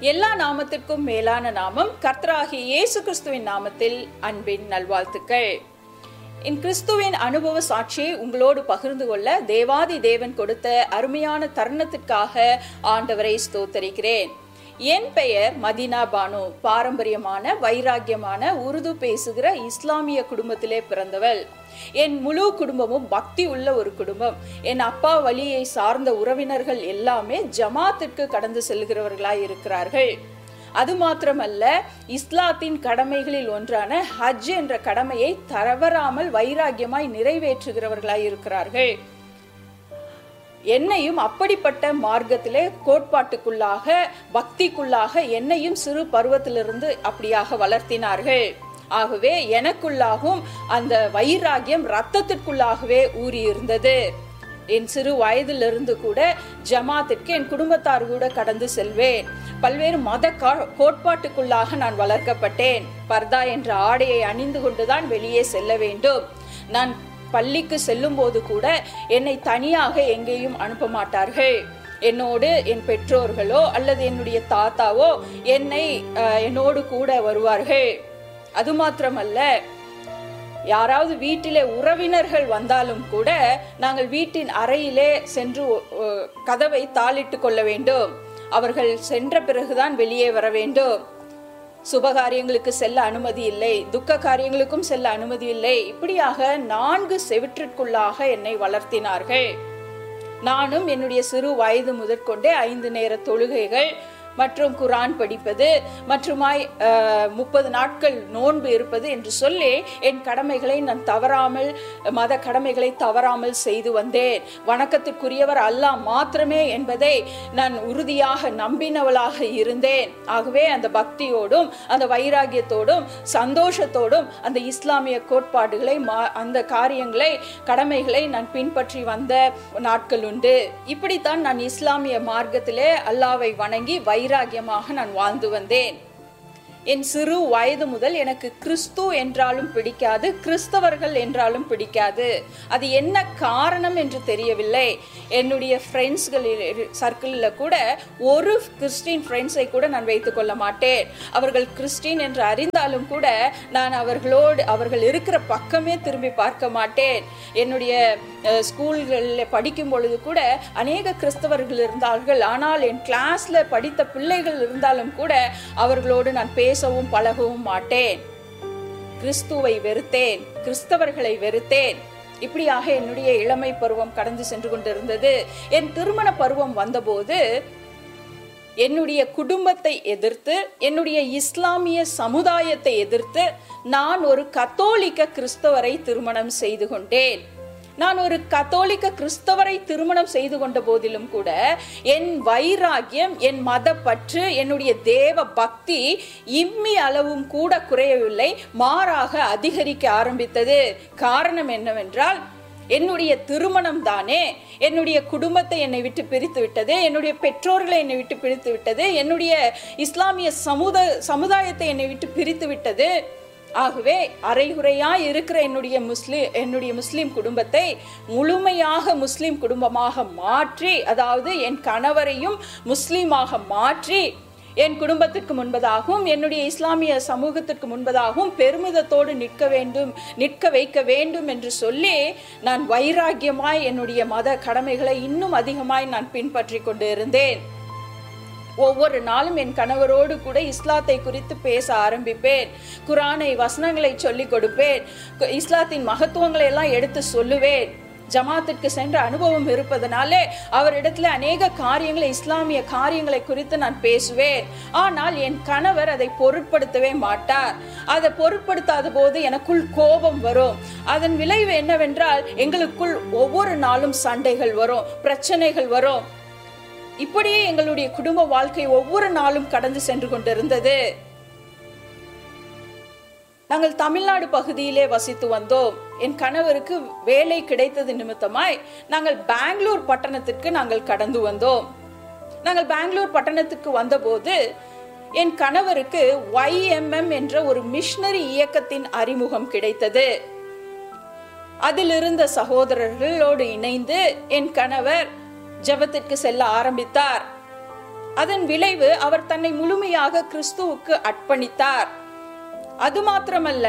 எல்லா நாமத்திற்கும் மேலான நாமம் கர்த்தராகிய இயேசு கிறிஸ்துவின் நாமத்தில் அன்பின் நல்வாழ்த்துக்கள் இன் கிறிஸ்துவின் அனுபவ சாட்சியை உங்களோடு பகிர்ந்து கொள்ள தேவாதி தேவன் கொடுத்த அருமையான தருணத்திற்காக ஆண்டவரை ஸ்தோத்தரிக்கிறேன் என் பெயர் மதினா பானு பாரம்பரியமான வைராக்கியமான உருது பேசுகிற இஸ்லாமிய குடும்பத்திலே பிறந்தவள் என் முழு குடும்பமும் பக்தி உள்ள ஒரு குடும்பம் என் அப்பா வழியை சார்ந்த உறவினர்கள் எல்லாமே ஜமாத்திற்கு கடந்து செல்கிறவர்களாய் இருக்கிறார்கள் அது மாத்திரமல்ல இஸ்லாத்தின் கடமைகளில் ஒன்றான ஹஜ் என்ற கடமையை தவறாமல் வைராக்கியமாய் நிறைவேற்றுகிறவர்களாய் இருக்கிறார்கள் என்னையும் அப்படிப்பட்ட மார்க்கத்திலே கோட்பாட்டுக்குள்ளாக பக்திக்குள்ளாக என்னையும் சிறு பருவத்திலிருந்து அப்படியாக வளர்த்தினார்கள் ஆகவே எனக்குள்ளாகவும் அந்த வைராகியம் ரத்தத்திற்குள்ளாகவே ஊறியிருந்தது என் சிறு வயதிலிருந்து கூட ஜமாத்திற்கு என் குடும்பத்தார் கூட கடந்து செல்வேன் பல்வேறு மத கோட்பாட்டுக்குள்ளாக நான் வளர்க்கப்பட்டேன் பர்தா என்ற ஆடையை அணிந்து கொண்டுதான் வெளியே செல்ல வேண்டும் நான் பள்ளிக்கு செல்லும் போது கூட என்னை தனியாக எங்கேயும் அனுப்ப மாட்டார்கள் என்னோடு என் பெற்றோர்களோ அல்லது என்னுடைய தாத்தாவோ என்னை என்னோடு கூட வருவார்கள் அது மாத்திரமல்ல யாராவது வீட்டிலே உறவினர்கள் வந்தாலும் கூட நாங்கள் வீட்டின் அறையிலே சென்று கதவை தாளிட்டு கொள்ள வேண்டும் அவர்கள் சென்ற பிறகுதான் வெளியே வர வேண்டும் சுபகாரியங்களுக்கு செல்ல அனுமதி இல்லை துக்க காரியங்களுக்கும் செல்ல அனுமதி இல்லை இப்படியாக நான்கு செவிற்றிற்குள்ளாக என்னை வளர்த்தினார்கள் நானும் என்னுடைய சிறு வயது முதற்கொண்டே ஐந்து நேர தொழுகைகள் மற்றும் குரான் படிப்பது மற்றுமாய் முப்பது நாட்கள் நோன்பு இருப்பது என்று சொல்லி என் கடமைகளை நான் தவறாமல் மத கடமைகளை தவறாமல் செய்து வந்தேன் வணக்கத்திற்குரியவர் அல்லாஹ் மாத்திரமே என்பதை நான் உறுதியாக நம்பினவளாக இருந்தேன் ஆகவே அந்த பக்தியோடும் அந்த வைராகியத்தோடும் சந்தோஷத்தோடும் அந்த இஸ்லாமிய கோட்பாடுகளை அந்த காரியங்களை கடமைகளை நான் பின்பற்றி வந்த நாட்கள் உண்டு இப்படித்தான் நான் இஸ்லாமிய மார்க்கத்திலே அல்லாவை வணங்கி வைராகியமாக நான் வாழ்ந்து வந்தேன் என் சிறு வயது முதல் எனக்கு கிறிஸ்து என்றாலும் பிடிக்காது கிறிஸ்தவர்கள் என்றாலும் பிடிக்காது அது என்ன காரணம் என்று தெரியவில்லை என்னுடைய ஃப்ரெண்ட்ஸ்களில் சர்க்கிளில் கூட ஒரு கிறிஸ்டின் ஃப்ரெண்ட்ஸை கூட நான் வைத்துக்கொள்ள மாட்டேன் அவர்கள் கிறிஸ்டின் என்று அறிந்தாலும் கூட நான் அவர்களோடு அவர்கள் இருக்கிற பக்கமே திரும்பி பார்க்க மாட்டேன் என்னுடைய ஸ்கூல்களில் படிக்கும் பொழுது கூட அநேக கிறிஸ்தவர்கள் இருந்தார்கள் ஆனால் என் கிளாஸ்ல படித்த பிள்ளைகள் இருந்தாலும் கூட அவர்களோடு நான் பேசவும் பழகவும் மாட்டேன் கிறிஸ்துவை வெறுத்தேன் கிறிஸ்தவர்களை வெறுத்தேன் இப்படியாக என்னுடைய இளமை பருவம் கடந்து சென்று கொண்டிருந்தது என் திருமண பருவம் வந்தபோது என்னுடைய குடும்பத்தை எதிர்த்து என்னுடைய இஸ்லாமிய சமுதாயத்தை எதிர்த்து நான் ஒரு கத்தோலிக்க கிறிஸ்தவரை திருமணம் செய்து கொண்டேன் நான் ஒரு கத்தோலிக்க கிறிஸ்தவரை திருமணம் செய்து கொண்ட போதிலும் கூட என் வைராகியம் என் மத பற்று என்னுடைய தேவ பக்தி இம்மி அளவும் கூட குறையவில்லை மாறாக அதிகரிக்க ஆரம்பித்தது காரணம் என்னவென்றால் என்னுடைய திருமணம் தானே என்னுடைய குடும்பத்தை என்னை விட்டு பிரித்து விட்டது என்னுடைய பெற்றோர்களை என்னை விட்டு பிரித்து விட்டது என்னுடைய இஸ்லாமிய சமுத சமுதாயத்தை என்னை விட்டு பிரித்து விட்டது ஆகவே அரைகுறையா இருக்கிற என்னுடைய முஸ்லிம் என்னுடைய முஸ்லிம் குடும்பத்தை முழுமையாக முஸ்லிம் குடும்பமாக மாற்றி அதாவது என் கணவரையும் முஸ்லீமாக மாற்றி என் குடும்பத்திற்கு முன்பதாகவும் என்னுடைய இஸ்லாமிய சமூகத்திற்கு முன்பதாகவும் பெருமிதத்தோடு நிற்க வேண்டும் நிற்க வைக்க வேண்டும் என்று சொல்லி நான் வைராக்கியமாய் என்னுடைய மத கடமைகளை இன்னும் அதிகமாய் நான் பின்பற்றி கொண்டு இருந்தேன் ஒவ்வொரு நாளும் என் கணவரோடு கூட இஸ்லாத்தை குறித்து பேச ஆரம்பிப்பேன் குரானை வசனங்களை சொல்லிக் கொடுப்பேன் இஸ்லாத்தின் மகத்துவங்களை எல்லாம் எடுத்து சொல்லுவேன் ஜமாத்திற்கு சென்ற அனுபவம் இருப்பதனாலே அவரிடத்துல அநேக காரியங்களை இஸ்லாமிய காரியங்களை குறித்து நான் பேசுவேன் ஆனால் என் கணவர் அதை பொருட்படுத்தவே மாட்டார் அதை பொருட்படுத்தாத போது எனக்குள் கோபம் வரும் அதன் விளைவு என்னவென்றால் எங்களுக்குள் ஒவ்வொரு நாளும் சண்டைகள் வரும் பிரச்சனைகள் வரும் இப்படியே எங்களுடைய குடும்ப வாழ்க்கை ஒவ்வொரு நாளும் கடந்து சென்று கொண்டிருந்தது நாங்கள் தமிழ்நாடு பகுதியிலே வசித்து வந்தோம் என் கணவருக்கு வேலை கிடைத்தது நிமித்தமாய் நாங்கள் பெங்களூர் பட்டணத்திற்கு நாங்கள் கடந்து வந்தோம் நாங்கள் பெங்களூர் பட்டணத்துக்கு வந்தபோது என் கணவருக்கு YMM என்ற ஒரு மிஷனரி இயக்கத்தின் அறிமுகம் கிடைத்தது அதில் இருந்த சகோதரர்களோடு இணைந்து என் கணவர் ஜெபத்திற்கு செல்ல ஆரம்பித்தார் அதன் விளைவு அவர் தன்னை முழுமையாக கிறிஸ்துவுக்கு அர்ப்பணித்தார் அது மாத்திரமல்ல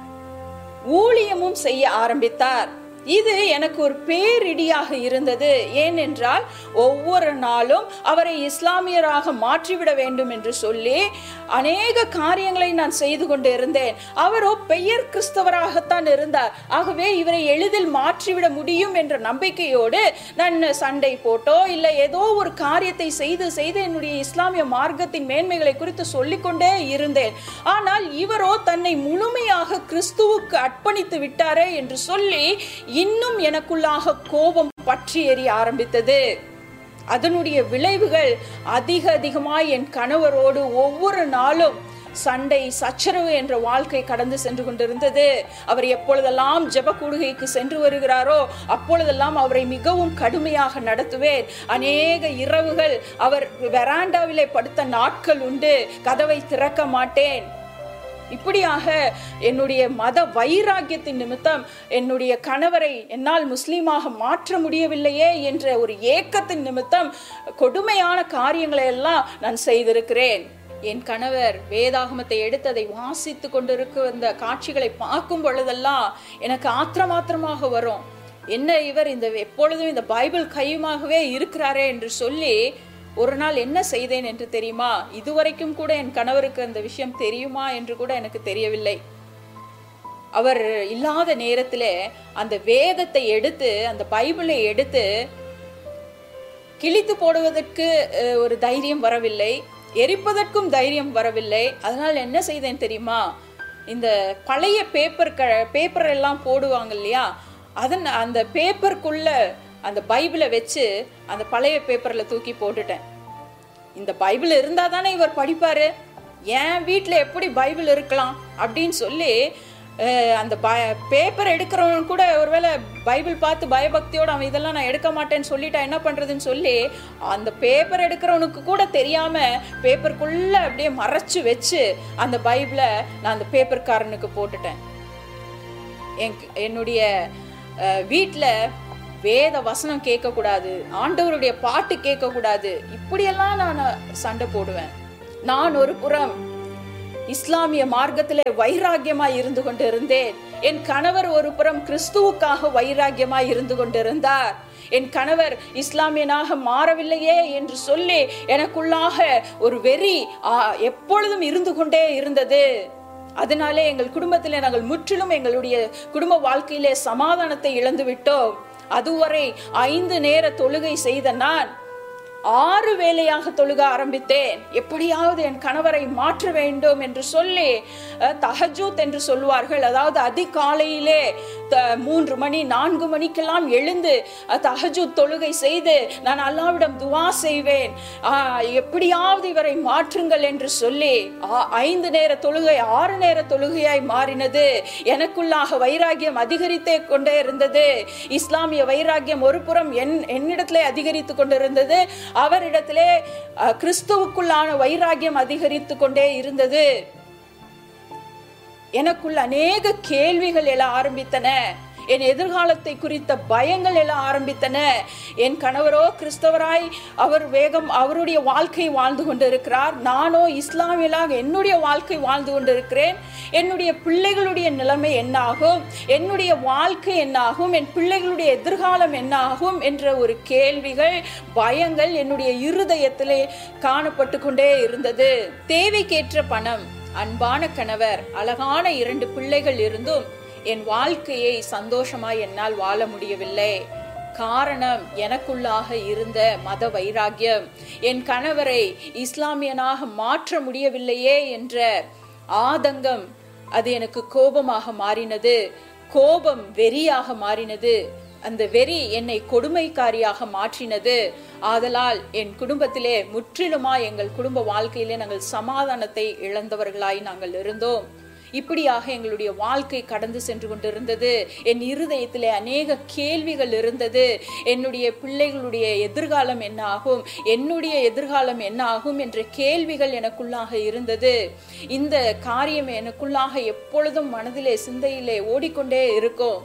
ஊழியமும் செய்ய ஆரம்பித்தார் இது எனக்கு ஒரு பேரிடியாக இருந்தது ஏனென்றால் ஒவ்வொரு நாளும் அவரை இஸ்லாமியராக மாற்றிவிட வேண்டும் என்று சொல்லி அநேக காரியங்களை நான் செய்து கொண்டு இருந்தேன் அவரோ பெயர் கிறிஸ்தவராகத்தான் இருந்தார் ஆகவே இவரை எளிதில் மாற்றிவிட முடியும் என்ற நம்பிக்கையோடு நான் சண்டை போட்டோ இல்லை ஏதோ ஒரு காரியத்தை செய்து செய்து என்னுடைய இஸ்லாமிய மார்க்கத்தின் மேன்மைகளை குறித்து சொல்லிக்கொண்டே இருந்தேன் ஆனால் இவரோ தன்னை முழுமையாக கிறிஸ்துவுக்கு அர்ப்பணித்து விட்டாரே என்று சொல்லி இன்னும் எனக்குள்ளாக கோபம் பற்றி எறிய ஆரம்பித்தது அதனுடைய விளைவுகள் அதிக அதிகமாய் என் கணவரோடு ஒவ்வொரு நாளும் சண்டை சச்சரவு என்ற வாழ்க்கை கடந்து சென்று கொண்டிருந்தது அவர் எப்பொழுதெல்லாம் ஜெப கூடுகைக்கு சென்று வருகிறாரோ அப்பொழுதெல்லாம் அவரை மிகவும் கடுமையாக நடத்துவேன் அநேக இரவுகள் அவர் வெராண்டாவிலே படுத்த நாட்கள் உண்டு கதவை திறக்க மாட்டேன் இப்படியாக என்னுடைய மத வைராக்கியத்தின் நிமித்தம் என்னுடைய கணவரை என்னால் முஸ்லீமாக மாற்ற முடியவில்லையே என்ற ஒரு ஏக்கத்தின் நிமித்தம் கொடுமையான காரியங்களை எல்லாம் நான் செய்திருக்கிறேன் என் கணவர் வேதாகமத்தை எடுத்து அதை வாசித்து கொண்டிருக்க அந்த காட்சிகளை பார்க்கும் பொழுதெல்லாம் எனக்கு ஆத்திரமாத்திரமாக வரும் என்ன இவர் இந்த எப்பொழுதும் இந்த பைபிள் கையுமாகவே இருக்கிறாரே என்று சொல்லி ஒரு நாள் என்ன செய்தேன் என்று தெரியுமா இதுவரைக்கும் கூட என் கணவருக்கு அந்த விஷயம் தெரியுமா என்று கூட எனக்கு தெரியவில்லை அவர் இல்லாத நேரத்தில் அந்த வேதத்தை எடுத்து அந்த பைபிளை எடுத்து கிழித்து போடுவதற்கு அஹ், ஒரு தைரியம் வரவில்லை எரிப்பதற்கும் தைரியம் வரவில்லை அதனால் என்ன செய்தேன் தெரியுமா இந்த பழைய பேப்பர் க பேப்பர் எல்லாம் போடுவாங்க இல்லையா அதன் அந்த பேப்பருக்குள்ள அந்த பைபிளை வச்சு அந்த பழைய பேப்பரில் தூக்கி போட்டுட்டேன் இந்த பைபிள் இருந்தால் தானே இவர் படிப்பாரு என் வீட்டில் எப்படி பைபிள் இருக்கலாம் அப்படின்னு சொல்லி அஹ், அந்த ப பேப்பர் எடுக்கிறவன் கூட ஒருவேளை பைபிள் பார்த்து பயபக்தியோட அவன் இதெல்லாம் நான் எடுக்க மாட்டேன்னு சொல்லிட்டா என்ன பண்ணுறதுன்னு சொல்லி அந்த பேப்பர் எடுக்கிறவனுக்கு கூட தெரியாமல் பேப்பருக்குள்ளே அப்படியே மறைச்சு வச்சு அந்த பைபிளை நான் அந்த பேப்பர்காரனுக்கு போட்டுட்டேன் என் என்னுடைய வீட்டில் வேத வசனம் கேட்கக்கூடாது ஆண்டவருடைய பாட்டு கேட்கக்கூடாது இப்படியெல்லாம் நான் சண்டை போடுவேன் நான் ஒரு புறம் இஸ்லாமிய மார்க்கத்திலே வைராக்கியமாய் இருந்து கொண்டு இருந்தேன் என் கணவர் ஒரு புறம் கிறிஸ்துவுக்காக வைராக்கியமாய் இருந்து கொண்டிருந்தார் என் கணவர் இஸ்லாமியனாக மாறவில்லையே என்று சொல்லி எனக்குள்ளாக ஒரு வெறி ஆ, எப்பொழுதும் இருந்து கொண்டே இருந்தது அதனாலே எங்கள் குடும்பத்திலே நாங்கள் முற்றிலும் எங்களுடைய குடும்ப வாழ்க்கையிலே சமாதானத்தை இழந்து விட்டோம் அதுவரை ஐந்து நேர தொழுகை செய்த நான் ஆறு வேளையாக தொழுக ஆரம்பித்தேன் எப்படியாவது என் கணவரை மாற்ற வேண்டும் என்று சொல்லி அஹ், தஹஜூத் என்று சொல்வார்கள் அதாவது அதிகாலையிலே த- மூன்று மணி நான்கு மணிக்கெல்லாம் எழுந்து அஹ், தஹஜூத் தொழுகை செய்து நான் அல்லாவிடம் துவா செய்வேன் ஆஹ், எப்படியாவது இவரை மாற்றுங்கள் என்று சொல்லி ஆ- ஐந்து நேர தொழுகை ஆறு நேர தொழுகையாய் மாறினது எனக்குள்ளாக வைராகியம் அதிகரித்தே கொண்டே இருந்தது இஸ்லாமிய வைராகியம் ஒரு புறம் என் என்னிடத்திலே அதிகரித்து கொண்டிருந்தது அவரிடத்திலே அஹ், கிறிஸ்துவுக்குள்ளான வைராகியம் அதிகரித்து கொண்டே இருந்தது எனக்குள்ள அநேக கேள்விகள் எழ ஆரம்பித்தன என் எதிர்காலத்தை குறித்த பயங்கள் எழ ஆரம்பித்தன என் கணவரோ கிறிஸ்தவராய் அவர் வேகம் அவருடைய வாழ்க்கை வாழ்ந்து கொண்டிருக்கிறார் நானோ இஸ்லாமியலாக என்னுடைய வாழ்க்கை வாழ்ந்து கொண்டிருக்கிறேன் என்னுடைய பிள்ளைகளுடைய நிலைமை என்னாகும் என்னுடைய வாழ்க்கை என்னாகும் என் பிள்ளைகளுடைய எதிர்காலம் என்னாகும் என்ற ஒரு கேள்விகள் பயங்கள் என்னுடைய இருதயத்திலே காணப்பட்டு கொண்டே இருந்தது தேவைக்கேற்ற பணம் அன்பான கணவர் அழகான இரண்டு பிள்ளைகள் இருந்தும் என் வாழ்க்கையை சந்தோஷமாய் என்னால் வாழ முடியவில்லை காரணம் எனக்குள்ளாக இருந்த மத வைராக்கியம் என் கணவரை இஸ்லாமியனாக மாற்ற முடியவில்லையே என்ற ஆதங்கம் அது எனக்கு கோபமாக மாறினது கோபம் வெறியாக மாறினது அந்த வெறி என்னை கொடுமைக்காரியாக மாற்றினது ஆதலால் என் குடும்பத்திலே முற்றிலுமா எங்கள் குடும்ப வாழ்க்கையிலே நாங்கள் சமாதானத்தை இழந்தவர்களாய் நாங்கள் இருந்தோம் இப்படியாக எங்களுடைய வாழ்க்கை கடந்து சென்று கொண்டிருந்தது என் இருதயத்திலே அநேக கேள்விகள் இருந்தது என்னுடைய பிள்ளைகளுடைய எதிர்காலம் என்ன ஆகும் என்னுடைய எதிர்காலம் என்ன ஆகும் என்ற கேள்விகள் எனக்குள்ளாக இருந்தது இந்த காரியம் எனக்குள்ளாக எப்பொழுதும் மனதிலே சிந்தையிலே ஓடிக்கொண்டே இருக்கும்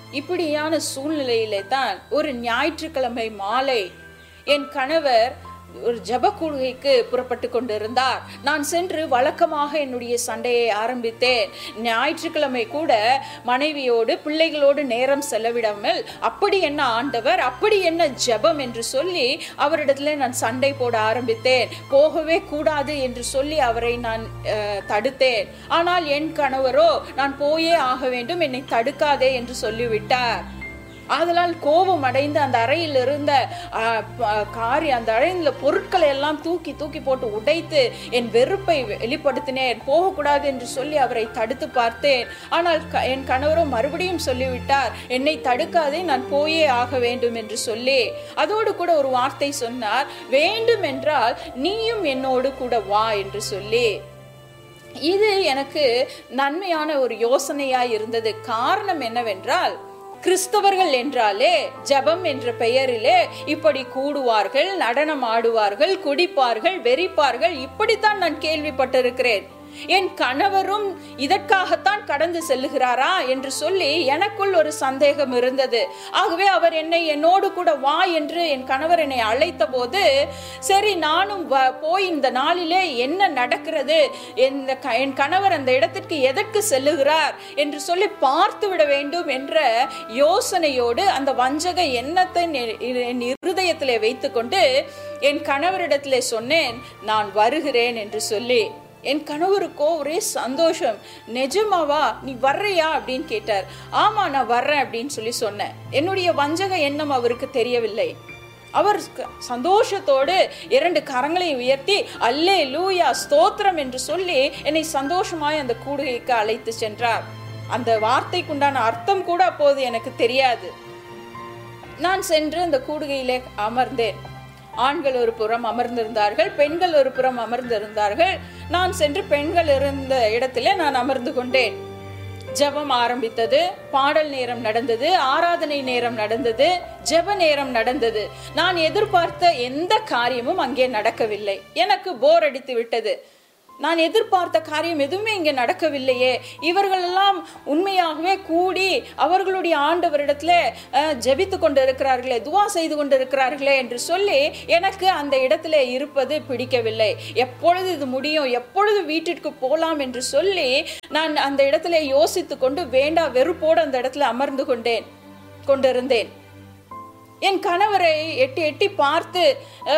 இப்படியான சூழ்நிலையிலே தான் ஒரு ஞாயிற்றுக்கிழமை மாலை என் கணவர் ஒரு ஜப கூடுகைக்கு புறப்பட்டு கொண்டிருந்தார் நான் சென்று வழக்கமாக என்னுடைய சண்டையை ஆரம்பித்தேன் ஞாயிற்றுக்கிழமை கூட மனைவியோடு பிள்ளைகளோடு நேரம் செலவிடாமல் அப்படி என்ன ஆண்டவர் அப்படி என்ன ஜெபம் என்று சொல்லி அவரிடத்துல நான் சண்டை போட ஆரம்பித்தேன் போகவே கூடாது என்று சொல்லி அவரை நான் அஹ், தடுத்தேன் ஆனால் என் கணவரோ நான் போயே ஆக வேண்டும் என்னை தடுக்காதே என்று சொல்லிவிட்டார் ஆதலால் கோபம் அடைந்து அந்த அறையில் இருந்த அஹ், ப- காரி அந்த அறையில் பொருட்களை எல்லாம் தூக்கி தூக்கி போட்டு உடைத்து என் வெறுப்பை வெளிப்படுத்தினேன் போகக்கூடாது என்று சொல்லி அவரை தடுத்து பார்த்தேன் ஆனால் க- என் கணவரோ மறுபடியும் சொல்லிவிட்டார் என்னை தடுக்காதே நான் போயே ஆக வேண்டும் என்று சொல்லி அதோடு கூட ஒரு வார்த்தை சொன்னார் வேண்டும் என்றால் நீயும் என்னோடு கூட வா என்று சொல்லி இது எனக்கு நன்மையான ஒரு யோசனையாய் இருந்தது காரணம் என்னவென்றால் கிறிஸ்தவர்கள் என்றாலே ஜெபம் என்ற பெயரிலே இப்படி கூடுவார்கள் நடனம் ஆடுவார்கள் குடிப்பார்கள் வெறிப்பார்கள் இப்படித்தான் நான் கேள்விப்பட்டிருக்கிறேன் என் கணவரும் இதற்காகத்தான் கடந்து செல்லுகிறாரா என்று சொல்லி எனக்குள் ஒரு சந்தேகம் இருந்தது ஆகவே அவர் என்னை என்னோடு கூட வா என்று என் கணவர் என்னை அழைத்த போது சரி நானும் வ- போய் இந்த நாளிலே என்ன நடக்கிறது இந்த க- என் கணவர் அந்த இடத்திற்கு எதற்கு செல்லுகிறார் என்று சொல்லி பார்த்து விட வேண்டும் என்ற யோசனையோடு அந்த வஞ்சக எண்ணத்தை என் என் இருதயத்திலே வைத்துக்கொண்டு என் கணவரிடத்திலே சொன்னேன் நான் வருகிறேன் என்று சொல்லி என் கணவருக்கோ ஒரே சந்தோஷம் நிஜமாவா நீ வர்றியா அப்படின்னு கேட்டார் ஆமா நான் வர்றேன் அப்படின்னு சொல்லி சொன்னேன் என்னுடைய வஞ்சக எண்ணம் அவருக்கு தெரியவில்லை அவர் க- சந்தோஷத்தோடு இரண்டு கரங்களை உயர்த்தி அல்லே லூயா ஸ்தோத்திரம் என்று சொல்லி என்னை சந்தோஷமாய் அந்த கூடுகைக்கு அழைத்து சென்றார் அந்த வார்த்தைக்குண்டான அர்த்தம் கூட அப்போது எனக்கு தெரியாது நான் சென்று அந்த கூடுகையிலே அமர்ந்தேன் ஆண்கள் ஒரு புறம் அமர்ந்திருந்தார்கள் பெண்கள் ஒரு புறம் அமர்ந்திருந்தார்கள் நான் சென்று பெண்கள் இருந்த இடத்திலே நான் அமர்ந்து கொண்டேன் ஜெபம் ஆரம்பித்தது பாடல் நேரம் நடந்தது ஆராதனை நேரம் நடந்தது ஜெப நேரம் நடந்தது நான் எதிர்பார்த்த எந்த காரியமும் அங்கே நடக்கவில்லை எனக்கு போர் அடித்து விட்டது நான் எதிர்பார்த்த காரியம் எதுவுமே இங்கே நடக்கவில்லையே இவர்களெல்லாம் உண்மையாகவே கூடி அவர்களுடைய ஆண்டவரிடத்துல அஹ், ஜெபித்து கொண்டு இருக்கிறார்களே துவா செய்து கொண்டு இருக்கிறார்களே என்று சொல்லி எனக்கு அந்த இடத்துல இருப்பது பிடிக்கவில்லை எப்பொழுது இது முடியும் எப்பொழுது வீட்டிற்கு போலாம் என்று சொல்லி நான் அந்த இடத்துல யோசித்து கொண்டு வேண்டா வெறுப்போடு அந்த இடத்துல அமர்ந்து கொண்டேன் கொண்டிருந்தேன் என் கணவரை எட்டி எட்டி பார்த்து அஹ்,